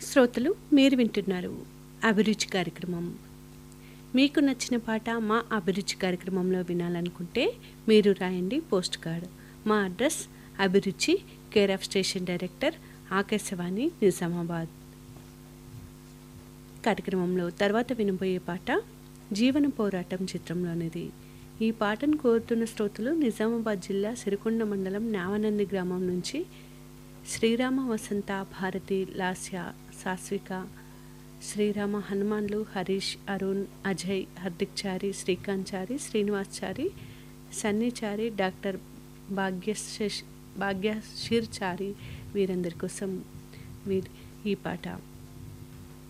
శ్రోతలు మీరు వింటున్నారు అభిరుచి కార్యక్రమం మీకు నచ్చిన పాట మా అభిరుచి కార్యక్రమంలో వినాలనుకుంటే మీరు రాయండి పోస్ట్ కార్డ్ మా address Abhiruchi care of station director Akashvani Nizamabad కార్యక్రమంలో తర్వాత వినబోయే పాట జీవన పోరాటం చిత్రంలోనిది ఈ పాటను కోరుతున్న శ్రోతలు నిజామాబాద్ జిల్లా సిరికొండ మండలం నావనంది గ్రామం నుంచి శ్రీరామ వసంత భారతి లాస్య సాస్విక శ్రీరామ హనుమాన్లు హరీష్ అరుణ్ అజయ్ హార్దిక్ చారి శ్రీకాంత్ చారి శ్రీనివాస్ చారి సన్నీ చారి డాక్టర్ భాగ్యశేష్ భాగ్యశీర్ చారి వీరందరి కోసం వీరి ఈ పాట